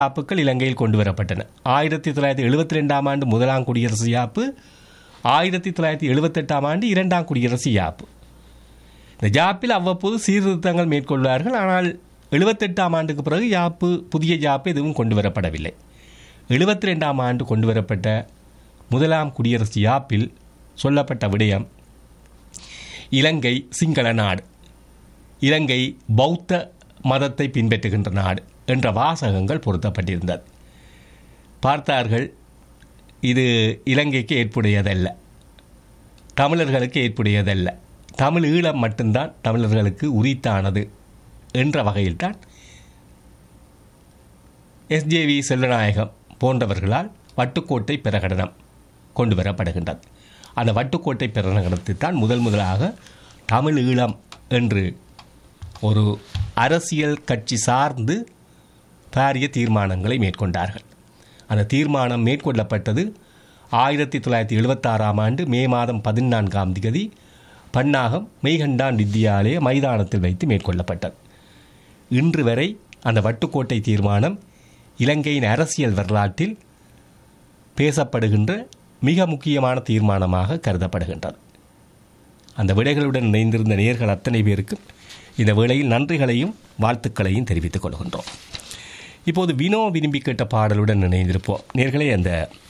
யாப்புக்கள் இலங்கையில் கொண்டு வரப்பட்டன ஆயிரத்தி தொள்ளாயிரத்தி எழுபத்தி ரெண்டாம் ஆண்டு முதலாம் குடியரசு யாப்பு ஆயிரத்தி தொள்ளாயிரத்தி எழுபத்தெட்டாம் ஆண்டு இரண்டாம் குடியரசு யாப்பு இந்த ஜாப்பில் அவ்வப்போது சீர்திருத்தங்கள் மேற்கொள்வார்கள் ஆனால் எழுபத்தெட்டாம் ஆண்டுக்கு பிறகு யாப்பு புதிய யாப்பு எதுவும் கொண்டு வரப்படவில்லை எழுபத்தி ரெண்டாம் ஆண்டு கொண்டு வரப்பட்ட முதலாம் குடியரசு யாப்பில் சொல்லப்பட்ட விடயம் இலங்கை சிங்கள நாடு இலங்கை பௌத்த மதத்தை பின்பற்றுகின்ற நாடு என்ற வாசகங்கள் பொருத்தப்பட்டிருந்தது பார்த்தார்கள் இது இலங்கைக்கு ஏற்புடையதல்ல தமிழர்களுக்கு ஏற்புடையதல்ல தமிழ் ஈழம் மட்டும்தான் தமிழர்களுக்கு உரித்தானது என்ற வகையில்தான் எஸ்ஜேவி செல்வநாயகம் போன்றவர்களால் வட்டுக்கோட்டை பிரகடனம் கொண்டு வரப்படுகின்றது அந்த வட்டுக்கோட்டை பிரகடனத்தில் தான் முதல் முதலாக தமிழ் ஈழம் என்று ஒரு அரசியல் கட்சி சார்ந்து பாரிய தீர்மானங்களை மேற்கொண்டார்கள் அந்த தீர்மானம் மேற்கொள்ளப்பட்டது ஆயிரத்தி தொள்ளாயிரத்தி எழுபத்தாறாம் ஆண்டு மே மாதம் பதினான்காம் திகதி பன்னாகம் மெய்கண்டான் வித்தியாலய மைதானத்தில் வைத்து மேற்கொள்ளப்பட்டது இன்று வரை அந்த வட்டுக்கோட்டை தீர்மானம் இலங்கையின் அரசியல் வரலாற்றில் பேசப்படுகின்ற மிக முக்கியமான தீர்மானமாக கருதப்படுகின்றது அந்த விடைகளுடன் இணைந்திருந்த நேர்கள் அத்தனை பேருக்கும் இந்த வேளையில் நன்றிகளையும் வாழ்த்துக்களையும் தெரிவித்துக் கொள்கின்றோம் இப்போது வினோ விரும்பி கேட்ட பாடலுடன் இணைந்திருப்போம் நேர்களே அந்த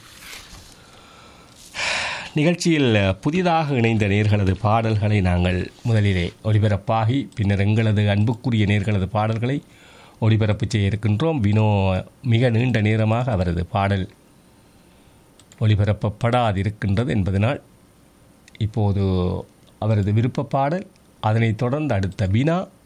நிகழ்ச்சியில் புதிதாக இணைந்த நேர்களது பாடல்களை நாங்கள் முதலிலே ஒளிபரப்பாகி பின்னர் எங்களது அன்புக்குரிய நேர்களது பாடல்களை ஒளிபரப்பு செய்ய இருக்கின்றோம் வினோ மிக நீண்ட நேரமாக அவரது பாடல் ஒளிபரப்பப்படாதிருக்கின்றது என்பதனால் இப்போது அவரது விருப்ப பாடல் அதனைத் தொடர்ந்து அடுத்த வினா